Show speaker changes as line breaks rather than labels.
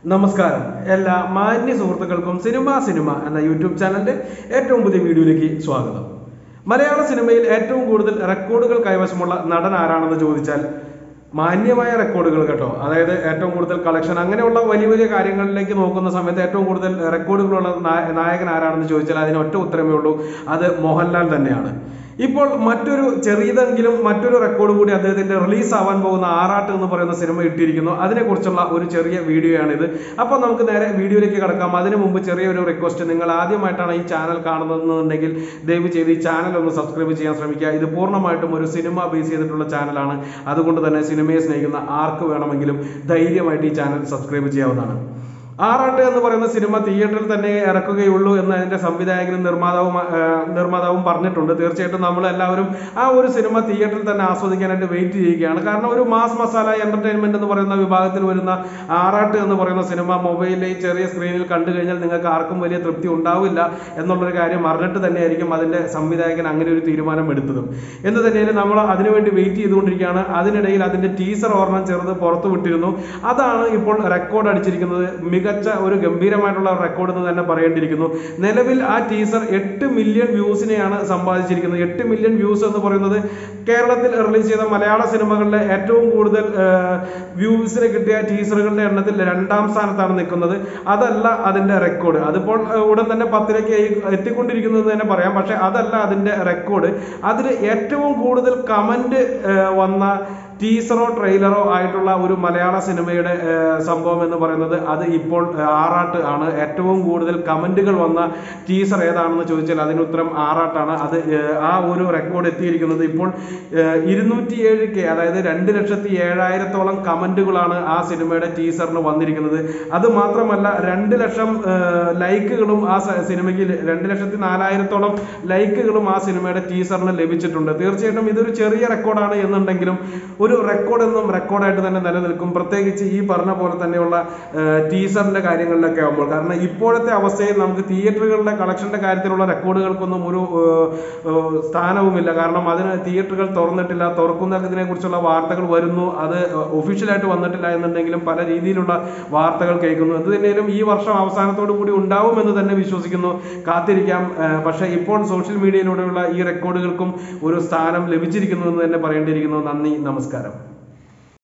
നമസ്കാരം എല്ലാ മാന്യ സുഹൃത്തുക്കൾക്കും സിനിമ സിനിമ എന്ന യൂട്യൂബ് ചാനലിന്റെ ഏറ്റവും പുതിയ വീഡിയോയിലേക്ക് സ്വാഗതം മലയാള സിനിമയിൽ ഏറ്റവും കൂടുതൽ റെക്കോർഡുകൾ കൈവശമുള്ള നടൻ ആരാണെന്ന് ചോദിച്ചാൽ മാന്യമായ റെക്കോർഡുകൾ കേട്ടോ അതായത് ഏറ്റവും കൂടുതൽ കളക്ഷൻ അങ്ങനെയുള്ള വലിയ വലിയ കാര്യങ്ങളിലേക്ക് നോക്കുന്ന സമയത്ത് ഏറ്റവും കൂടുതൽ റെക്കോർഡുകളുള്ള നായ- നായകൻ ആരാണെന്ന് ചോദിച്ചാൽ അതിന് ഒറ്റ ഉത്തരമേ ഉള്ളൂ അത് മോഹൻലാൽ തന്നെയാണ് ഇപ്പോൾ മറ്റൊരു ചെറിയതെങ്കിലും മറ്റൊരു റെക്കോർഡ് കൂടി അദ്ദേഹത്തിന്റെ റിലീസ് ആവാൻ പോകുന്ന ആറാട്ട് എന്ന് പറയുന്ന സിനിമ ഇട്ടിരിക്കുന്നു അതിനെക്കുറിച്ചുള്ള ഒരു ചെറിയ വീഡിയോയാണിത് അപ്പോൾ നമുക്ക് നേരെ വീഡിയോയിലേക്ക് കിടക്കാം അതിനു മുമ്പ് ചെറിയൊരു റിക്വസ്റ്റ് നിങ്ങൾ ആദ്യമായിട്ടാണ് ഈ ചാനൽ കാണുന്നതെന്നുണ്ടെങ്കിൽ ദയവ് ചെയ്ത് ഈ ചാനൽ ഒന്ന് സബ്സ്ക്രൈബ് ചെയ്യാൻ ശ്രമിക്കുക ഇത് പൂർണ്ണമായിട്ടും ഒരു സിനിമ ബേസ് ചെയ്തിട്ടുള്ള ചാനലാണ് അതുകൊണ്ട് തന്നെ സിനിമയെ സ്നേഹിക്കുന്ന ആർക്ക് വേണമെങ്കിലും ധൈര്യമായിട്ട് ഈ ചാനൽ സബ്സ്ക്രൈബ് ചെയ്യാവുന്നതാണ് ആറാട്ട് എന്ന് പറയുന്ന സിനിമ തിയേറ്ററിൽ തന്നെ ഇറക്കുകയുള്ളൂ എന്ന് അതിന്റെ സംവിധായകനും നിർമ്മാതാവും ആ, നിർമ്മാതാവും പറഞ്ഞിട്ടുണ്ട് തീർച്ചയായിട്ടും നമ്മൾ എല്ലാവരും ആ ഒരു സിനിമ തിയേറ്ററിൽ തന്നെ ആസ്വദിക്കാനായിട്ട് വെയിറ്റ് ചെയ്യുകയാണ് കാരണം ഒരു മാസ് മസാല എന്റർടൈൻമെന്റ് എന്ന് പറയുന്ന വിഭാഗത്തിൽ വരുന്ന ആറാട്ട് എന്ന് പറയുന്ന സിനിമ മൊബൈലിൽ ചെറിയ സ്ക്രീനിൽ കണ്ടു കഴിഞ്ഞാൽ നിങ്ങൾക്ക് ആർക്കും വലിയ തൃപ്തി ഉണ്ടാവില്ല എന്നുള്ളൊരു കാര്യം അറിഞ്ഞിട്ട് തന്നെയായിരിക്കും അതിന്റെ സംവിധായകൻ അങ്ങനെ ഒരു തീരുമാനം എടുത്തതും എന്ന് തന്നെയാലും നമ്മൾ അതിനുവേണ്ടി വെയിറ്റ് ചെയ്തുകൊണ്ടിരിക്കുകയാണ് അതിനിടയിൽ അതിന്റെ ടീസർ ഓർണം ചെറുത് പുറത്തു വിട്ടിരുന്നു അതാണ് ഇപ്പോൾ റെക്കോർഡ് അടിച്ചിരിക്കുന്നത് മികച്ച ഒരു ഗംഭീരമായിട്ടുള്ള റെക്കോർഡ് എന്ന് തന്നെ പറയേണ്ടിയിരിക്കുന്നു നിലവിൽ ആ ടീസർ എട്ട് മില്യൺ വ്യൂസിനെയാണ് സമ്പാദിച്ചിരിക്കുന്നത് എട്ട് മില്യൺ വ്യൂസ് എന്ന് പറയുന്നത് കേരളത്തിൽ റിലീസ് ചെയ്ത മലയാള സിനിമകളിലെ ഏറ്റവും കൂടുതൽ വ്യൂസിന് കിട്ടിയ ടീസറുകളുടെ എണ്ണത്തിൽ രണ്ടാം സ്ഥാനത്താണ് നിൽക്കുന്നത് അതല്ല അതിന്റെ റെക്കോർഡ് അതിപ്പോൾ ഏഹ്, ഉടൻ തന്നെ പത്തിലേക്ക് ആയി- എത്തിക്കൊണ്ടിരിക്കുന്നു എന്ന് തന്നെ പറയാം പക്ഷെ അതല്ല അതിന്റെ റെക്കോർഡ് അതിൽ ഏറ്റവും കൂടുതൽ കമന്റ് വന്ന ടീസറോ ട്രെയിലറോ ആയിട്ടുള്ള ഒരു മലയാള സിനിമയുടെ ഏഹ്, സംഭവം എന്ന് പറയുന്നത് അത് ഇപ്പോൾ ഏഹ്, ആറാട്ട് ആണ് ഏറ്റവും കൂടുതൽ കമന്റുകൾ വന്ന ടീസർ ഏതാണെന്ന് ചോദിച്ചാൽ അതിന് ഉത്തരം ആറാട്ടാണ് അത് ഏഹ്, ആ ഒരു റെക്കോർഡ് എത്തിയിരിക്കുന്നത് ഇപ്പോൾ ഇരുന്നൂറ്റിയേഴ് കെ അതായത് രണ്ട് ലക്ഷത്തി ഏഴായിരത്തോളം കമന്റുകളാണ് ആ സിനിമയുടെ ടീസറിന് വന്നിരിക്കുന്നത് അത് മാത്രമല്ല രണ്ട് ലക്ഷം ഏഹ്, ലൈക്കുകളും ആ സ- സിനിമയ്ക്ക് ല- രണ്ട് ലക്ഷത്തി നാലായിരത്തോളം ലൈക്കുകളും ആ സിനിമയുടെ ടീസറിന് ലഭിച്ചിട്ടുണ്ട് തീർച്ചയായിട്ടും ഇതൊരു ചെറിയ റെക്കോർഡാണ് എന്നുണ്ടെങ്കിലും ഒരു റെക്കോർഡ് എന്നും റെക്കോർഡായിട്ട് തന്നെ നിലനിൽക്കും പ്രത്യേകിച്ച് ഈ പറഞ്ഞ പോലെ തന്നെയുള്ള ടീസറിന്റെ കാര്യങ്ങളിലൊക്കെ ആകുമ്പോൾ കാരണം ഇപ്പോഴത്തെ അവസ്ഥയിൽ നമുക്ക് തിയേറ്ററുകളുടെ കളക്ഷന്റെ കാര്യത്തിലുള്ള റെക്കോർഡുകൾക്കൊന്നും ഒരു ഏഹ്, ഏഹ്, സ്ഥാനവുമില്ല കാരണം അതിന് തിയേറ്ററുകൾ തുറന്നിട്ടില്ല തുറക്കുന്നതിനെ കുറിച്ചുള്ള വാർത്തകൾ വരുന്നു അത് ഒഫീഷ്യലായിട്ട് വന്നിട്ടില്ല എന്നുണ്ടെങ്കിലും പല രീതിയിലുള്ള വാർത്തകൾ കേൾക്കുന്നു എന്ത് തന്നെയാലും ഈ വർഷം അവസാനത്തോടു കൂടി ഉണ്ടാവുമെന്ന് തന്നെ വിശ്വസിക്കുന്നു കാത്തിരിക്കാം ഏഹ്, പക്ഷേ ഇപ്പോൾ സോഷ്യൽ മീഡിയയിലൂടെയുള്ള ഈ റെക്കോർഡുകൾക്കും ഒരു സ്ഥാനം ലഭിച്ചിരിക്കുന്നു എന്ന് തന്നെ പറയേണ്ടിയിരിക്കുന്നു നന്ദി നമസ്കാരം